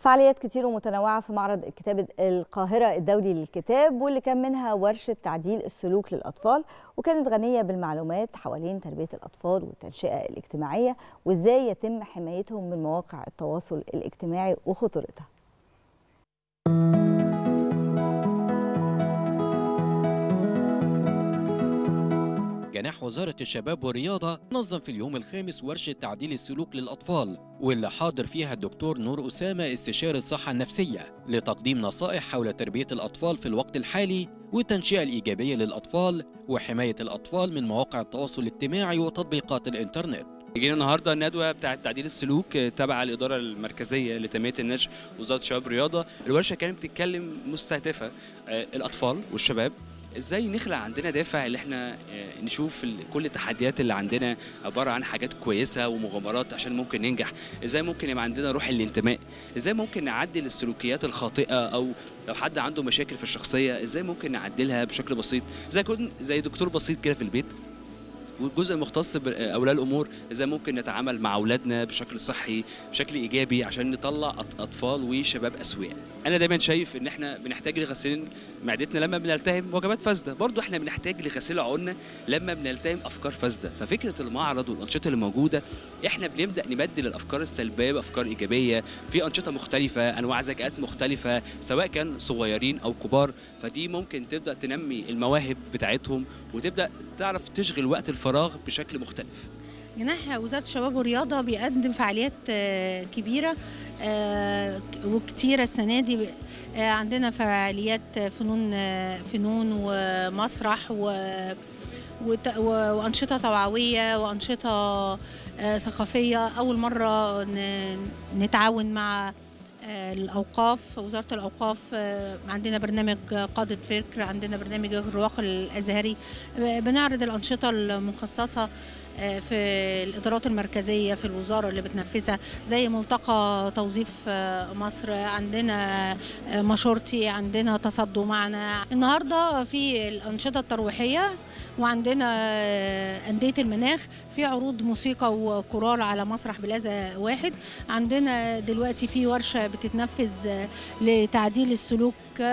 فعاليات كتير ومتنوعة في معرض الكتاب القاهرة الدولي للكتاب واللي كان منها ورشة تعديل السلوك للأطفال وكانت غنية بالمعلومات حوالين تربية الأطفال والتنشئة الاجتماعية وإزاي يتم حمايتهم من مواقع التواصل الاجتماعي وخطورتها جناح وزارة الشباب والرياضة نظم في اليوم الخامس ورشة تعديل السلوك للأطفال واللي حاضر فيها الدكتور نور أسامة استشاري الصحة النفسية لتقديم نصائح حول تربية الأطفال في الوقت الحالي والتنشئة الإيجابية للأطفال وحماية الأطفال من مواقع التواصل الاجتماعي وتطبيقات الإنترنت جينا النهارده الندوه بتاعه تعديل السلوك تبع الاداره المركزيه لتنميه النشء وزاره الشباب والرياضه الورشه كانت بتتكلم مستهدفه الاطفال والشباب ازاي نخلق عندنا دافع اللي احنا نشوف كل التحديات اللي عندنا عباره عن حاجات كويسه ومغامرات عشان ممكن ننجح ازاي ممكن يبقى عندنا روح الانتماء ازاي ممكن نعدل السلوكيات الخاطئه او لو حد عنده مشاكل في الشخصيه ازاي ممكن نعدلها بشكل بسيط زي كن زي دكتور بسيط كده في البيت والجزء المختص باولياء الامور ازاي ممكن نتعامل مع اولادنا بشكل صحي بشكل ايجابي عشان نطلع اطفال وشباب اسوياء انا دايما شايف ان احنا بنحتاج لغسيل معدتنا لما بنلتهم وجبات فاسده برضو احنا بنحتاج لغسيل عقولنا لما بنلتهم افكار فاسده ففكره المعرض والانشطه اللي موجوده احنا بنبدا نبدل الافكار السلبيه بافكار ايجابيه في انشطه مختلفه انواع ذكاءات مختلفه سواء كان صغيرين او كبار فدي ممكن تبدا تنمي المواهب بتاعتهم وتبدا تعرف تشغل وقت الفراغ بشكل مختلف جناح وزارة الشباب والرياضة بيقدم فعاليات كبيرة وكتيرة السنة دي عندنا فعاليات فنون فنون ومسرح و وأنشطة توعوية وأنشطة ثقافية أول مرة نتعاون مع الأوقاف وزارة الأوقاف عندنا برنامج قادة فكر عندنا برنامج الرواق الأزهري بنعرض الأنشطة المخصصة في الإدارات المركزية في الوزارة اللي بتنفذها زي ملتقى توظيف مصر عندنا مشورتي عندنا تصدوا معنا النهاردة في الأنشطة الترويحية وعندنا أندية المناخ في عروض موسيقى وكورال على مسرح بلازا واحد عندنا دلوقتي في ورشة بتتنفذ لتعديل السلوك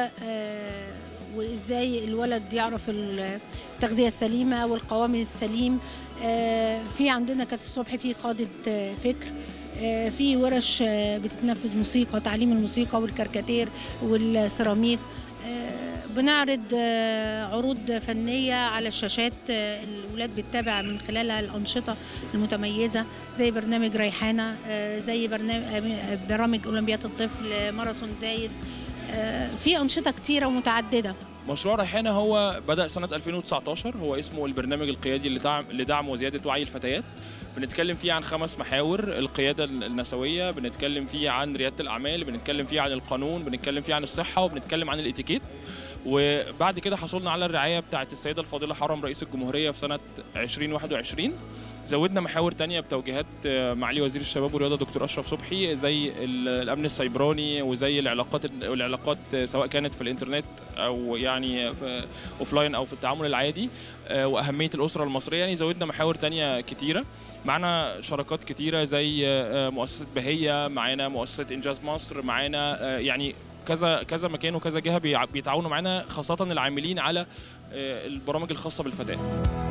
وازاي الولد يعرف التغذيه السليمه والقوام السليم في عندنا كانت الصبح في قاده فكر في ورش بتتنفذ موسيقى تعليم الموسيقى والكاريكاتير والسيراميك بنعرض عروض فنية على الشاشات الولاد بتتابع من خلالها الأنشطة المتميزة زي برنامج ريحانة زي برنامج برامج أولمبياد الطفل ماراثون زايد في أنشطة كتيرة ومتعددة مشروع ريحانة هو بدأ سنة 2019 هو اسمه البرنامج القيادي لدعم لدعم وزيادة وعي الفتيات بنتكلم فيه عن خمس محاور القيادة النسوية بنتكلم فيه عن ريادة الأعمال بنتكلم فيه عن القانون بنتكلم فيه عن الصحة وبنتكلم عن الاتيكيت وبعد كده حصلنا على الرعاية بتاعة السيدة الفاضلة حرم رئيس الجمهورية في سنة 2021 زودنا محاور تانية بتوجيهات معالي وزير الشباب والرياضة دكتور أشرف صبحي زي الأمن السيبراني وزي العلاقات العلاقات سواء كانت في الإنترنت أو يعني أوفلاين أو في التعامل العادي وأهمية الأسرة المصرية يعني زودنا محاور تانية كتيرة معانا شراكات كتيرة زي مؤسسة بهية معانا مؤسسة إنجاز مصر معانا يعني كذا كذا مكان وكذا جهه بيتعاونوا معانا خاصه العاملين على البرامج الخاصه بالفتاه